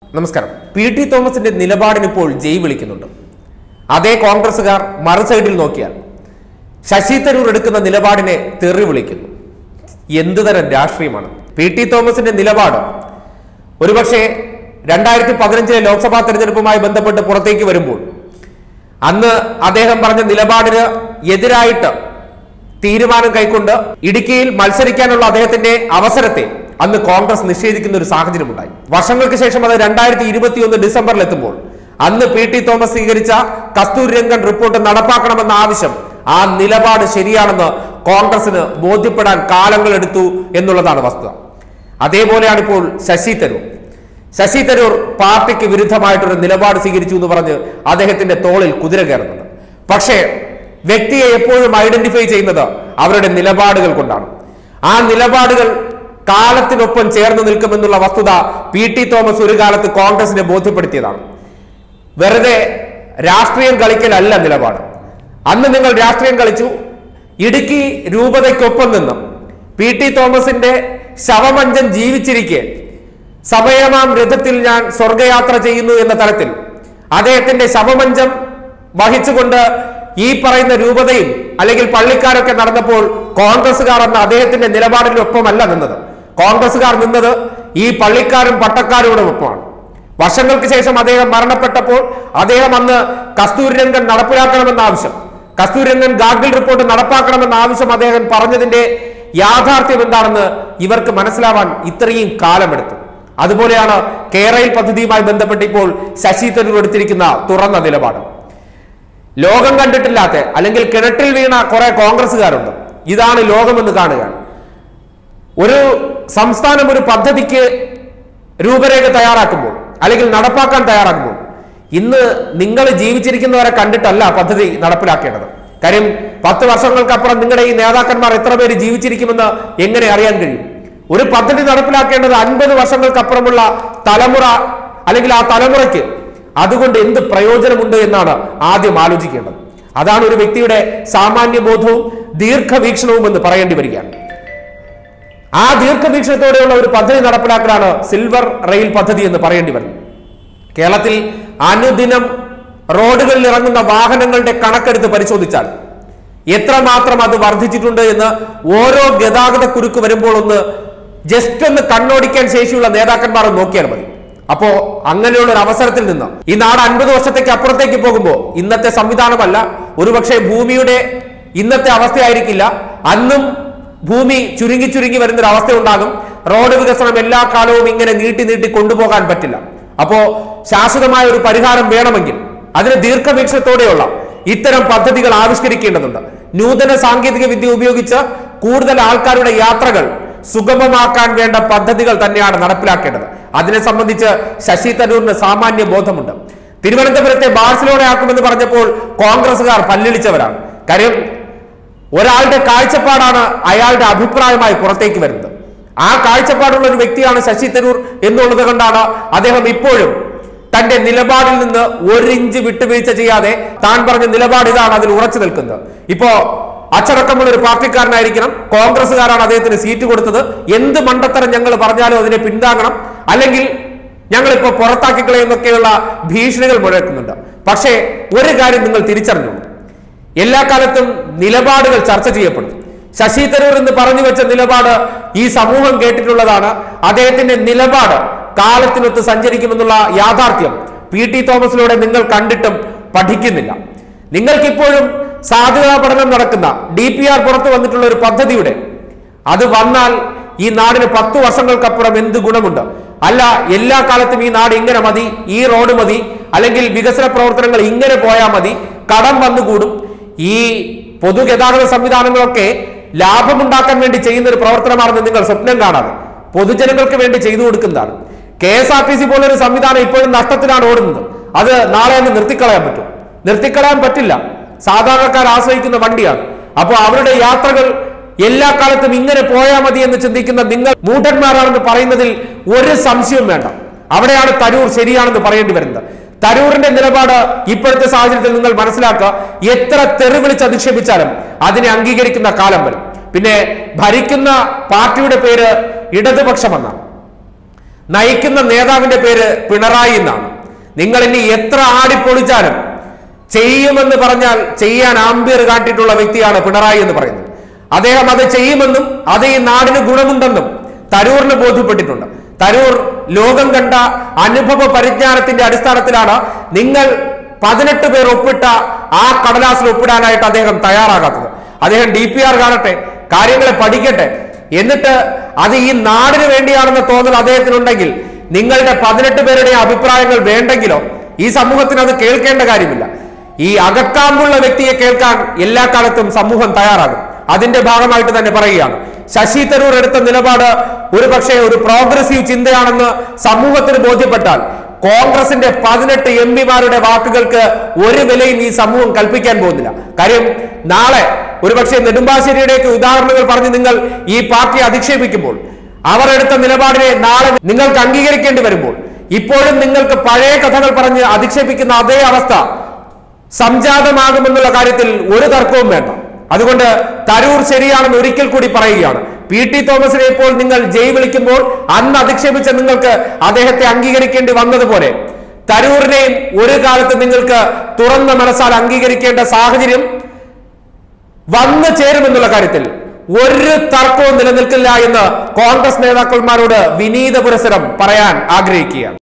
നമസ്കാരം P T തോമസിന്റെ നിലപാടിന് ഇപ്പോൾ ജയ് വിളിക്കുന്നുണ്ട് അതേ കോൺഗ്രസുകാർ മറു സൈഡിൽ നോക്കിയാൽ ശശി തരൂർ എടുക്കുന്ന നിലപാടിനെ തെറി വിളിക്കുന്നു എന്തു തരം രാഷ്ട്രീയമാണ് പി ടി തോമസിന്റെ നിലപാട് ഒരുപക്ഷെ രണ്ടായിരത്തി പതിനഞ്ചിലെ ലോക്സഭാ തെരഞ്ഞെടുപ്പുമായി ബന്ധപ്പെട്ട് പുറത്തേക്ക് വരുമ്പോൾ അന്ന് അദ്ദേഹം പറഞ്ഞ നിലപാടിന് എതിരായിട്ട് തീരുമാനം കൈക്കൊണ്ട് ഇടുക്കിയിൽ മത്സരിക്കാനുള്ള അദ്ദേഹത്തിന്റെ അവസരത്തെ അന്ന് കോൺഗ്രസ് നിഷേധിക്കുന്ന ഒരു സാഹചര്യമുണ്ടായി വർഷങ്ങൾക്ക് ശേഷം അത് രണ്ടായിരത്തി ഇരുപത്തിയൊന്ന് ഡിസംബറിൽ എത്തുമ്പോൾ അന്ന് പി ടി തോമസ് സ്വീകരിച്ച കസ്തൂരി രംഗൻ റിപ്പോർട്ട് നടപ്പാക്കണമെന്ന ആവശ്യം ആ നിലപാട് ശരിയാണെന്ന് കോൺഗ്രസിന് ബോധ്യപ്പെടാൻ കാലങ്ങൾ എടുത്തു എന്നുള്ളതാണ് വസ്തുത അതേപോലെയാണ് ഇപ്പോൾ ശശി തരൂർ ശശി തരൂർ പാർട്ടിക്ക് വിരുദ്ധമായിട്ടൊരു നിലപാട് സ്വീകരിച്ചു എന്ന് പറഞ്ഞ് അദ്ദേഹത്തിന്റെ തോളിൽ കുതിര കയറുന്നുണ്ട് പക്ഷേ വ്യക്തിയെ എപ്പോഴും ഐഡന്റിഫൈ ചെയ്യുന്നത് അവരുടെ നിലപാടുകൾ കൊണ്ടാണ് ആ നിലപാടുകൾ കാലത്തിനൊപ്പം ചേർന്ന് നിൽക്കുമെന്നുള്ള വസ്തുത പി ടി തോമസ് ഒരു കാലത്ത് കോൺഗ്രസിനെ ബോധ്യപ്പെടുത്തിയതാണ് വെറുതെ രാഷ്ട്രീയം കളിക്കലല്ല നിലപാട് അന്ന് നിങ്ങൾ രാഷ്ട്രീയം കളിച്ചു ഇടുക്കി രൂപതയ്ക്കൊപ്പം നിന്നും പി ടി തോമസിന്റെ ശവമഞ്ചം ജീവിച്ചിരിക്കെ സമയമാം രഥത്തിൽ ഞാൻ സ്വർഗയാത്ര ചെയ്യുന്നു എന്ന തലത്തിൽ അദ്ദേഹത്തിന്റെ ശവമഞ്ചം വഹിച്ചുകൊണ്ട് ഈ പറയുന്ന രൂപതയും അല്ലെങ്കിൽ പള്ളിക്കാരൊക്കെ നടന്നപ്പോൾ കോൺഗ്രസുകാർ എന്ന അദ്ദേഹത്തിന്റെ നിലപാടിനൊപ്പമല്ല നിന്നത് കോൺഗ്രസുകാർ നിന്നത് ഈ പള്ളിക്കാരും പട്ടക്കാരുടെ ഒപ്പമാണ് വർഷങ്ങൾക്ക് ശേഷം അദ്ദേഹം മരണപ്പെട്ടപ്പോൾ അദ്ദേഹം അന്ന് കസ്തൂരി രംഗൻ നടപ്പിലാക്കണമെന്ന ആവശ്യം കസ്തൂരി രംഗൻ ഗാർഗിൽ റിപ്പോർട്ട് നടപ്പാക്കണമെന്ന ആവശ്യം അദ്ദേഹം പറഞ്ഞതിന്റെ യാഥാർത്ഥ്യം എന്താണെന്ന് ഇവർക്ക് മനസ്സിലാവാൻ ഇത്രയും കാലമെടുത്തു അതുപോലെയാണ് കേരയിൽ പദ്ധതിയുമായി ബന്ധപ്പെട്ട് ഇപ്പോൾ ശശി തരൂർ എടുത്തിരിക്കുന്ന തുറന്ന നിലപാട് ലോകം കണ്ടിട്ടില്ലാത്ത അല്ലെങ്കിൽ കിണറ്റിൽ വീണ കുറെ കോൺഗ്രസ്സുകാരുണ്ട് ഇതാണ് ലോകമെന്ന് കാണുക ഒരു സംസ്ഥാനം ഒരു പദ്ധതിക്ക് രൂപരേഖ തയ്യാറാക്കുമ്പോൾ അല്ലെങ്കിൽ നടപ്പാക്കാൻ തയ്യാറാക്കുമ്പോൾ ഇന്ന് നിങ്ങൾ ജീവിച്ചിരിക്കുന്നവരെ കണ്ടിട്ടല്ല പദ്ധതി നടപ്പിലാക്കേണ്ടത് കാര്യം പത്ത് വർഷങ്ങൾക്കപ്പുറം നിങ്ങളുടെ ഈ നേതാക്കന്മാർ എത്ര പേര് ജീവിച്ചിരിക്കുമെന്ന് എങ്ങനെ അറിയാൻ കഴിയും ഒരു പദ്ധതി നടപ്പിലാക്കേണ്ടത് അൻപത് വർഷങ്ങൾക്കപ്പുറമുള്ള തലമുറ അല്ലെങ്കിൽ ആ തലമുറയ്ക്ക് അതുകൊണ്ട് എന്ത് പ്രയോജനമുണ്ട് എന്നാണ് ആദ്യം ആലോചിക്കേണ്ടത് അതാണ് ഒരു വ്യക്തിയുടെ സാമാന്യ ബോധവും ദീർഘവീക്ഷണവും എന്ന് പറയേണ്ടി വരികയാണ് ആ ദീർഘവീക്ഷണത്തോടെയുള്ള ഒരു പദ്ധതി നടപ്പിലാക്കലാണ് സിൽവർ റെയിൽ പദ്ധതി എന്ന് പറയേണ്ടി വരുന്നത് കേരളത്തിൽ അനുദിനം റോഡുകളിൽ ഇറങ്ങുന്ന വാഹനങ്ങളുടെ കണക്കെടുത്ത് പരിശോധിച്ചാൽ എത്രമാത്രം അത് വർദ്ധിച്ചിട്ടുണ്ട് എന്ന് ഓരോ ഗതാഗത കുരുക്ക് വരുമ്പോൾ ഒന്ന് ജസ്റ്റ് ഒന്ന് കണ്ണോടിക്കാൻ ശേഷിയുള്ള നേതാക്കന്മാർ നോക്കിയാൽ മതി അപ്പോ അങ്ങനെയുള്ള ഒരു അവസരത്തിൽ നിന്ന് ഈ നാട് അൻപത് വർഷത്തേക്ക് അപ്പുറത്തേക്ക് പോകുമ്പോൾ ഇന്നത്തെ സംവിധാനമല്ല ഒരുപക്ഷെ ഭൂമിയുടെ ഇന്നത്തെ അവസ്ഥയായിരിക്കില്ല അന്നും ഭൂമി ചുരുങ്ങി ചുരുങ്ങി വരുന്ന ഒരു അവസ്ഥ ഉണ്ടാകും റോഡ് വികസനം എല്ലാ കാലവും ഇങ്ങനെ നീട്ടി നീട്ടി കൊണ്ടുപോകാൻ പറ്റില്ല അപ്പോ ശാശ്വതമായ ഒരു പരിഹാരം വേണമെങ്കിൽ അതിന് ദീർഘവീക്ഷണത്തോടെയുള്ള ഇത്തരം പദ്ധതികൾ ആവിഷ്കരിക്കേണ്ടതുണ്ട് നൂതന സാങ്കേതിക വിദ്യ ഉപയോഗിച്ച് കൂടുതൽ ആൾക്കാരുടെ യാത്രകൾ സുഗമമാക്കാൻ വേണ്ട പദ്ധതികൾ തന്നെയാണ് നടപ്പിലാക്കേണ്ടത് അതിനെ സംബന്ധിച്ച് ശശി തരൂരിന് സാമാന്യ ബോധമുണ്ട് തിരുവനന്തപുരത്തെ ബാർസലോണ ആക്കുമെന്ന് പറഞ്ഞപ്പോൾ കോൺഗ്രസുകാർ പല്ലിളിച്ചവരാണ് കാര്യം ഒരാളുടെ കാഴ്ചപ്പാടാണ് അയാളുടെ അഭിപ്രായമായി പുറത്തേക്ക് വരുന്നത് ആ കാഴ്ചപ്പാടുള്ള ഒരു വ്യക്തിയാണ് ശശി തരൂർ എന്നുള്ളത് കൊണ്ടാണ് അദ്ദേഹം ഇപ്പോഴും തന്റെ നിലപാടിൽ നിന്ന് ഒരു ഇഞ്ച് വിട്ടുവീഴ്ച ചെയ്യാതെ താൻ പറഞ്ഞ നിലപാട് ഇതാണ് അതിൽ ഉറച്ചു നിൽക്കുന്നത് ഇപ്പോ അച്ചടക്കമുള്ള ഒരു പാർട്ടിക്കാരനായിരിക്കണം കോൺഗ്രസ്സുകാരാണ് അദ്ദേഹത്തിന് സീറ്റ് കൊടുത്തത് എന്ത് മണ്ടത്തരം ഞങ്ങൾ പറഞ്ഞാലും അതിനെ പിന്താങ്ങണം അല്ലെങ്കിൽ ഞങ്ങളിപ്പോ പുറത്താക്കിക്കളയെന്നൊക്കെയുള്ള ഭീഷണികൾ മുഴക്കുന്നുണ്ട് പക്ഷേ ഒരു കാര്യം നിങ്ങൾ തിരിച്ചറിഞ്ഞു എല്ലാ കാലത്തും നിലപാടുകൾ ചർച്ച ചെയ്യപ്പെടും ശശി തരൂർ എന്ന് പറഞ്ഞു വെച്ച നിലപാട് ഈ സമൂഹം കേട്ടിട്ടുള്ളതാണ് അദ്ദേഹത്തിന്റെ നിലപാട് കാലത്തിനൊത്ത് സഞ്ചരിക്കുമെന്നുള്ള യാഥാർത്ഥ്യം പി ടി തോമസിലൂടെ നിങ്ങൾ കണ്ടിട്ടും പഠിക്കുന്നില്ല നിങ്ങൾക്കിപ്പോഴും സാധ്യതാ പഠനം നടക്കുന്ന ഡി പി ആർ പുറത്തു വന്നിട്ടുള്ള ഒരു പദ്ധതിയുടെ അത് വന്നാൽ ഈ നാടിന് പത്തു വർഷങ്ങൾക്കപ്പുറം എന്ത് ഗുണമുണ്ട് അല്ല എല്ലാ കാലത്തും ഈ നാട് ഇങ്ങനെ മതി ഈ റോഡ് മതി അല്ലെങ്കിൽ വികസന പ്രവർത്തനങ്ങൾ ഇങ്ങനെ പോയാൽ മതി കടം വന്നുകൂടും ഈ പൊതുഗതാഗത സംവിധാനങ്ങളൊക്കെ ലാഭമുണ്ടാക്കാൻ വേണ്ടി ചെയ്യുന്ന ഒരു പ്രവർത്തനമാണെന്ന് നിങ്ങൾ സ്വപ്നം കാണാതെ പൊതുജനങ്ങൾക്ക് വേണ്ടി ചെയ്തു കൊടുക്കുന്നതാണ് K S R T C പോലൊരു സംവിധാനം ഇപ്പോഴും നഷ്ടത്തിലാണ് ഓടുന്നത് അത് നാളെ ഒന്ന് നിർത്തിക്കളയാൻ പറ്റും നിർത്തിക്കളയാൻ പറ്റില്ല സാധാരണക്കാർ ആശ്രയിക്കുന്ന വണ്ടിയാണ് അപ്പോൾ അവരുടെ യാത്രകൾ എല്ലാ കാലത്തും ഇങ്ങനെ പോയാൽ മതി എന്ന് ചിന്തിക്കുന്ന നിങ്ങൾ മൂഢന്മാരാണെന്ന് പറയുന്നതിൽ ഒരു സംശയവും വേണ്ട അവിടെയാണ് തരൂർ ശരിയാണെന്ന് പറയേണ്ടി വരുന്നത് തരൂറിന്റെ നിലപാട് ഇപ്പോഴത്തെ സാഹചര്യത്തിൽ നിങ്ങൾ മനസ്സിലാക്കുക എത്ര തെറി വിളിച്ച് അധിക്ഷേപിച്ചാലും അതിനെ അംഗീകരിക്കുന്ന കാലം വരും പിന്നെ ഭരിക്കുന്ന പാർട്ടിയുടെ പേര് ഇടതുപക്ഷമെന്നാണ് നയിക്കുന്ന നേതാവിന്റെ പേര് പിണറായി എന്നാണ് നിങ്ങൾ ഇനി എത്ര ആടിപ്പൊളിച്ചാലും ചെയ്യുമെന്ന് പറഞ്ഞാൽ ചെയ്യാൻ ആംബിയർ കാട്ടിയിട്ടുള്ള വ്യക്തിയാണ് പിണറായി എന്ന് പറയുന്നത് അദ്ദേഹം അത് ചെയ്യുമെന്നും അത് ഈ നാടിന് ഗുണമുണ്ടെന്നും തരൂറിന് ബോധ്യപ്പെട്ടിട്ടുണ്ട് തരൂർ ലോകം കണ്ട അനുഭവ പരിജ്ഞാനത്തിന്റെ അടിസ്ഥാനത്തിലാണ് നിങ്ങൾ പതിനെട്ട് പേർ ഒപ്പിട്ട ആ കടലാസിൽ ഒപ്പിടാനായിട്ട് അദ്ദേഹം തയ്യാറാകാത്തത് അദ്ദേഹം ഡി പി ആർ കാണട്ടെ കാര്യങ്ങളെ പഠിക്കട്ടെ എന്നിട്ട് അത് ഈ നാടിന് വേണ്ടിയാണെന്ന തോന്നൽ അദ്ദേഹത്തിനുണ്ടെങ്കിൽ നിങ്ങളുടെ പതിനെട്ട് പേരുടെ അഭിപ്രായങ്ങൾ വേണ്ടെങ്കിലോ ഈ സമൂഹത്തിന് അത് കേൾക്കേണ്ട കാര്യമില്ല ഈ അകക്കാമ്പുള്ള വ്യക്തിയെ കേൾക്കാൻ എല്ലാ കാലത്തും സമൂഹം തയ്യാറാകും അതിന്റെ ഭാഗമായിട്ട് തന്നെ പറയുകയാണ് ശശി തരൂർ എടുത്ത നിലപാട് ഒരു പക്ഷേ ഒരു പ്രോഗ്രസീവ് ചിന്തയാണെന്ന് സമൂഹത്തിന് ബോധ്യപ്പെട്ടാൽ കോൺഗ്രസിന്റെ പതിനെട്ട് എം പിമാരുടെ വാക്കുകൾക്ക് ഒരു വിലയും ഈ സമൂഹം കൽപ്പിക്കാൻ പോകുന്നില്ല കാര്യം നാളെ ഒരുപക്ഷെ നെടുമ്പാശ്ശേരിയുടെയൊക്കെ ഉദാഹരണങ്ങൾ പറഞ്ഞ് നിങ്ങൾ ഈ പാർട്ടി അധിക്ഷേപിക്കുമ്പോൾ അവർ എടുത്ത നിലപാടിനെ നാളെ നിങ്ങൾക്ക് അംഗീകരിക്കേണ്ടി വരുമ്പോൾ ഇപ്പോഴും നിങ്ങൾക്ക് പഴയ കഥകൾ പറഞ്ഞ് അധിക്ഷേപിക്കുന്ന അതേ അവസ്ഥ സംജാതമാകുമെന്നുള്ള കാര്യത്തിൽ ഒരു തർക്കവും വേണ്ട അതുകൊണ്ട് തരൂർ ശരിയാണെന്ന് ഒരിക്കൽ കൂടി പറയുകയാണ് പി ടി തോമസിനെ ഇപ്പോൾ നിങ്ങൾ ജയ് വിളിക്കുമ്പോൾ അന്ന് അധിക്ഷേപിച്ച നിങ്ങൾക്ക് അദ്ദേഹത്തെ അംഗീകരിക്കേണ്ടി വന്നതുപോലെ തരൂരിനെയും ഒരു കാലത്ത് നിങ്ങൾക്ക് തുറന്ന മനസ്സാൽ അംഗീകരിക്കേണ്ട സാഹചര്യം വന്നു ചേരുമെന്നുള്ള കാര്യത്തിൽ ഒരു തർക്കവും നിലനിൽക്കില്ല എന്ന് കോൺഗ്രസ് നേതാക്കന്മാരോട് വിനീത പുരസരം പറയാൻ ആഗ്രഹിക്കുകയാണ്